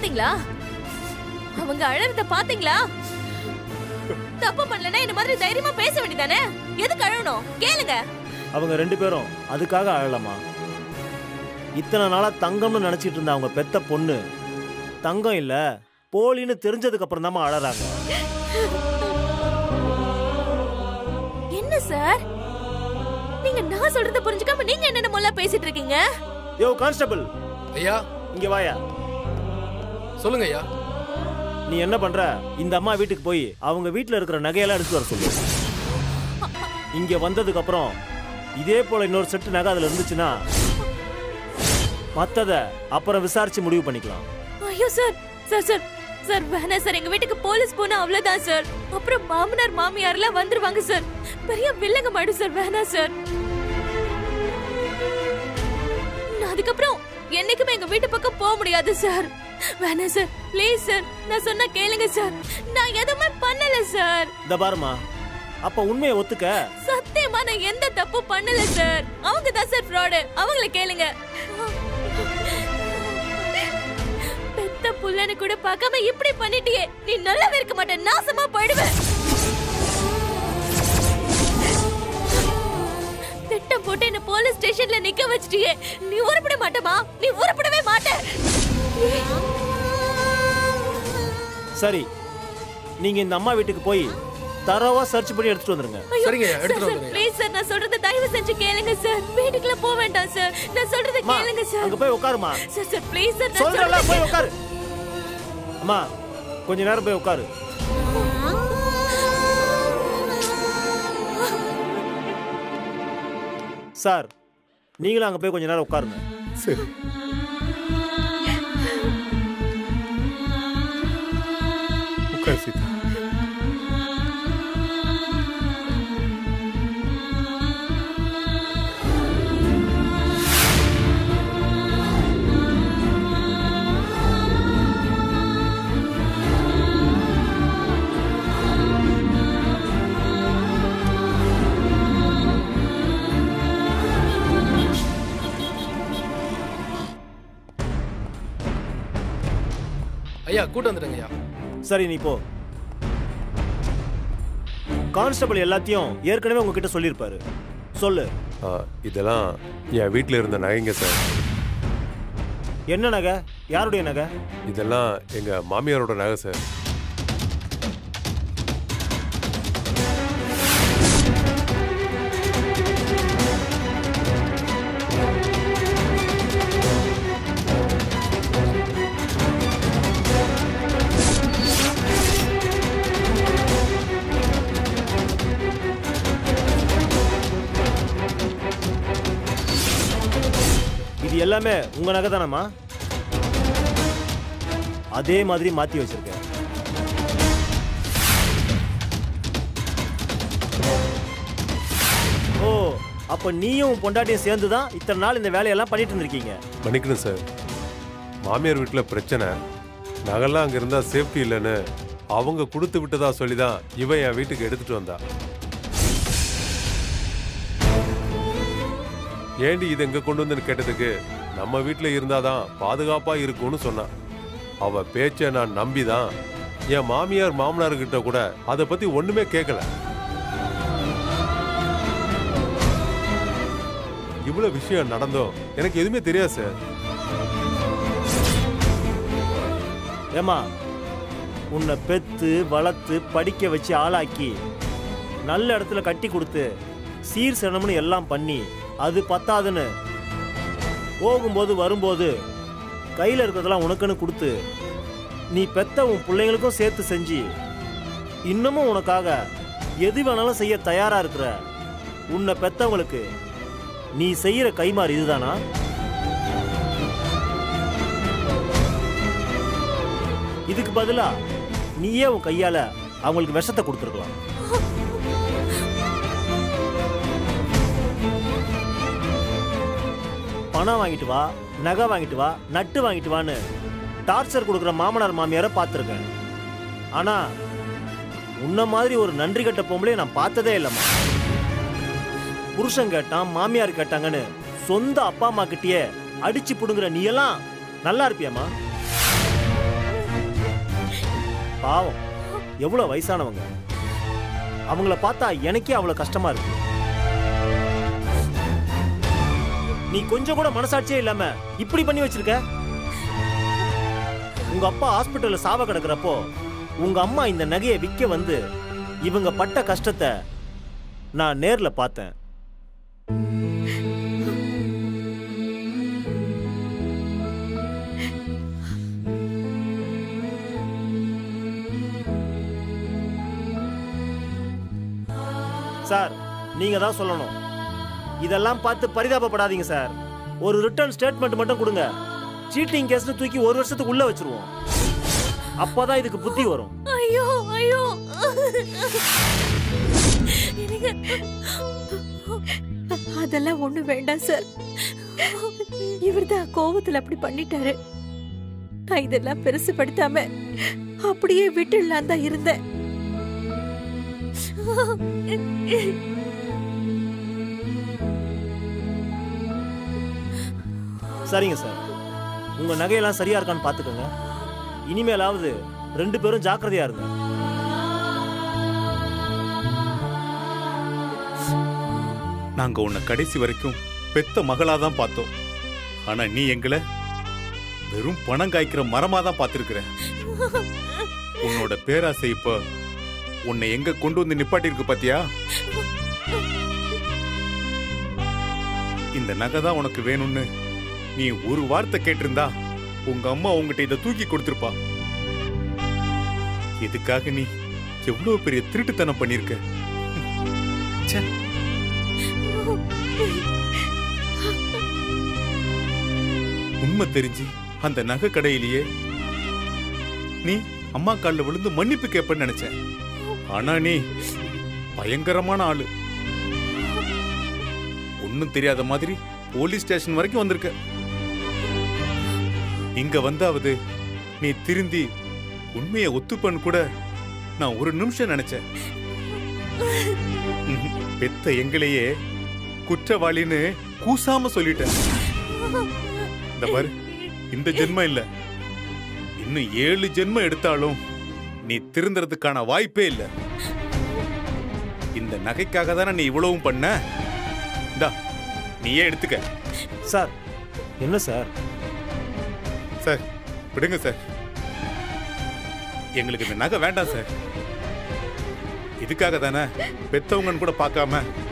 பாத்தீங்களா அவங்க அழறத பாத்தீங்களா தப்பு பண்ணலனா இந்த மாதிரி தைரியமா பேச வேண்டியதானே எதுக்கு அழணும் கேளுங்க அவங்க ரெண்டு பேரும் அதுக்காக அழலமா இத்தனை நாளா தங்கம்னு நினைச்சிட்டு இருந்த அவங்க பெத்த பொண்ணு தங்கம் இல்ல போலின்னு தெரிஞ்சதுக்கு அப்புறம் தான் அழறாங்க என்ன சார் நீங்க நான் சொல்றத புரிஞ்சுக்காம நீங்க என்னென்ன மொல்ல பேசிட்டு இருக்கீங்க யோ கான்ஸ்டபிள் ஐயா இங்க வாயா சொல்லுங்க ஐயா நீ என்ன பண்ற இந்த அம்மா வீட்டுக்கு போய் அவங்க வீட்ல இருக்கிற நகையெல்லாம் எடுத்து வர சொல்லு இங்க வந்ததுக்கு அப்புறம் இதே போல இன்னொரு செட்டு நகை அதுல இருந்துச்சுன்னா மத்தத அப்புறம் விசாரிச்சு முடிவு பண்ணிக்கலாம் ஐயோ சார் சார் சார் சார் வேணாம் சார் எங்க வீட்டுக்கு போலீஸ் போனா அவ்வளவுதான் சார் அப்புறம் மாமனார் மாமியார் எல்லாம் வந்துருவாங்க சார் பெரிய வில்லங்க மாடும் சார் வேணாம் சார் நான் அதுக்கப்புறம் என்னைக்குமே எங்க வீட்டு பக்கம் போக முடியாது சார் வேணாம் சார் ப்ளீஸ் சார் நான் சொன்னா கேளுங்க சார் நான் எதுவுமே பண்ணல சார் இந்த பாருமா அப்ப உண்மையை ஒத்துக்க சத்தியமா நான் எந்த தப்பு பண்ணல சார் அவங்க தான் சார் ஃப்ராடு அவங்கள கேளுங்க பெத்த புள்ளன்னு கூட பார்க்காம இப்படி பண்ணிட்டியே நீ நல்லாவே இருக்க மாட்ட நாசமா போயிடுவ திட்டம் போட்டு என்ன போலீஸ் ஸ்டேஷன்ல நிக்க வச்சிட்டியே நீ உருப்பட மாட்டமா நீ உருப்படவே மாட்ட சரி நீங்க இந்த அம்மா வீட்டுக்கு போய் தரவா சர்ச் பண்ணி எடுத்துட்டு வந்துருங்க சரிங்க ஐயா எடுத்துட்டு வந்துடுங்க ப்ளீஸ் சார் நான் சொல்றத தயவு செஞ்சு கேளுங்க சார் வீட்டுக்குள்ள போக வேண்டாம் சார் நான் சொல்றத அம்மா, கேளுங்க சார் அங்க போய் உட்காருமா சார் சார் ப்ளீஸ் சார் நான் சொல்றல சொல்றத போய் உட்காரு அம்மா கொஞ்ச நேரம் போய் உட்காரு சார் நீங்களும் அங்க போய் கொஞ்ச நேரம் உட்காருங்க சரி உட்கார் சீதா ஐயா கூட்டு வந்துடுங்க ஐயா சரி நீ போ கான்ஸ்டபிள் எல்லாத்தையும் ஏற்கனவே உங்ககிட்ட சொல்லியிருப்பாரு சொல்லு ஆ, இதெல்லாம் என் வீட்டில் இருந்த நகைங்க சார் என்ன நகை யாருடைய நகை இதெல்லாம் எங்கள் மாமியாரோட நகை சார் இது எல்லாமே உங்க நகை தானம்மா அதே மாதிரி மாத்தி வச்சிருக்கேன் ஓ அப்ப நீயும் உன் பொண்டாட்டியும் சேர்ந்து தான் இத்தனை நாள் இந்த வேலையெல்லாம் பண்ணிட்டு இருந்திருக்கீங்க மன்னிக்கணும் சார் மாமியார் வீட்டில் பிரச்சனை நகைலாம் அங்கே இருந்தால் சேஃப்டி இல்லைன்னு அவங்க கொடுத்து விட்டதா சொல்லி தான் இவன் என் வீட்டுக்கு எடுத்துட்டு வந்தா ஏண்டி இது எங்க கொண்டு வந்துன்னு கேட்டதுக்கு நம்ம வீட்டில் இருந்தாதான் பாதுகாப்பா இருக்கும்னு சொன்னான் அவ பேச்சை நான் நம்பி தான் என் மாமியார் மாமனார் கிட்ட கூட அதை பத்தி ஒண்ணுமே கேட்கல இவ்வளவு விஷயம் நடந்தோம் எனக்கு எதுவுமே தெரியாது சார் ஏமா உன்னை பெத்து வளர்த்து படிக்க வச்சு ஆளாக்கி நல்ல இடத்துல கட்டி கொடுத்து சீர் சனம்னு எல்லாம் பண்ணி அது பத்தாதுன்னு போகும்போது வரும்போது கையில் இருக்கிறதெல்லாம் உனக்குன்னு கொடுத்து நீ பெத்த உன் பிள்ளைங்களுக்கும் சேர்த்து செஞ்சு இன்னமும் உனக்காக எது வேணாலும் செய்ய தயாரா இருக்கிற உன்னை பெத்தவங்களுக்கு நீ செய்யற கைமாறு இதுதானா இதுக்கு பதிலா நீயே உன் கையால அவங்களுக்கு விஷத்தை கொடுத்துருக்கலாம் பணம் வாங்கிட்டு வா நகை வாங்கிட்டு வா நட்டு வாங்கிட்டு வான்னு டார்ச்சர் கொடுக்குற மாமனார் மாமியாரை பார்த்துருக்கேன் ஆனா உன்ன மாதிரி ஒரு நன்றி கட்ட பொம்பளைய நான் பார்த்ததே இல்லைம்மா புருஷன் கேட்டான் மாமியார் கேட்டாங்கன்னு சொந்த அப்பா அம்மா கிட்டயே அடிச்சு புடுங்குற நீ எல்லாம் நல்லா இருப்பியாம்மா பாவம் எவ்வளவு வயசானவங்க அவங்கள பார்த்தா எனக்கே அவ்வளவு கஷ்டமா இருக்கு நீ கொஞ்சம் கூட மனசாட்சியே இல்லாம இப்படி பண்ணி வச்சிருக்க உங்க அப்பா ஹாஸ்பிட்டல்ல சாவ கிடக்குறப்போ உங்க அம்மா இந்த நகையை விற்க வந்து இவங்க பட்ட கஷ்டத்தை நான் நேர்ல பார்த்தேன் சார் நீங்க தான் சொல்லணும் இதெல்லாம் பார்த்து பரிதாபப்படாதீங்க சார் ஒரு ரிட்டர்ன் ஸ்டேட்மெண்ட் மட்டும் கொடுங்க சீட்டிங் கேஸ்னு தூக்கி ஒரு வருஷத்துக்கு உள்ள வச்சிருவோம் அப்பதான் இதுக்கு புத்தி வரும் ஐயோ ஐயோ எனக்கு அதெல்லாம் ஒண்ணு வேண்டாம் சார் இவர்தான் கோவத்துல அப்படி பண்ணிட்டாரு நான் இதெல்லாம் பெருசுபடுத்தாம அப்படியே விட்டுடலாம் தான் இருந்தேன் சரிங்க சார் உங்க நகையெல்லாம் சரியா இருக்கான்னு பாத்துக்கோங்க இனிமேலாவது ரெண்டு பேரும் ஜாக்கிரதையா இருங்க நாங்க உன்னை கடைசி வரைக்கும் பெத்த மகளா தான் பார்த்தோம் ஆனா நீ எங்களை வெறும் பணம் காய்க்கிற மரமா தான் பார்த்திருக்கிற உன்னோட பேராசை இப்ப உன்னை எங்க கொண்டு வந்து நிப்பாட்டிருக்கு பாத்தியா இந்த நகை தான் உனக்கு வேணும்னு நீ ஒரு வார்த்தை கேட்டிருந்தா உங்க அம்மா உங்ககிட்ட இதை தூக்கி கொடுத்திருப்பா இதுக்காக நீ எவ்வளவு பெரிய திருட்டுத்தனம் பண்ணிருக்க ச்சே. உண்மை தெரிஞ்சு அந்த நகை கடையிலேயே நீ அம்மா கால்ல விழுந்து மன்னிப்பு கேட்பேன்னு நினைச்சேன் ஆனா நீ பயங்கரமான ஆளு ஒண்ணும் தெரியாத மாதிரி போலீஸ் ஸ்டேஷன் வரைக்கும் வந்திருக்க இங்க வந்தாவது நீ திருந்தி உண்மையை ஒத்துப்பன்னு கூட நான் ஒரு நிமிஷம் நினைச்சேன் ம்ஹும். பெத்த எங்களையே குற்றவாளின்னு கூசாம சொல்லிட்டேன் இந்த பாரு இந்த ஜென்மம் இல்ல இன்னும் ஏழு ஜென்மம் எடுத்தாலும் நீ திருந்துறதுக்கான வாய்ப்பே இல்ல இந்த நகைக்காக தானே நீ இவ்வளவும் பண்ண இந்தா நீயே எடுத்துக்க சார் என்ன சார் சார் விடுங்க சார் எங்களுக்கு இந்த நகை வேண்டாம் சார் இதுக்காக தானே பெத்தவங்கன்னு கூட பார்க்காம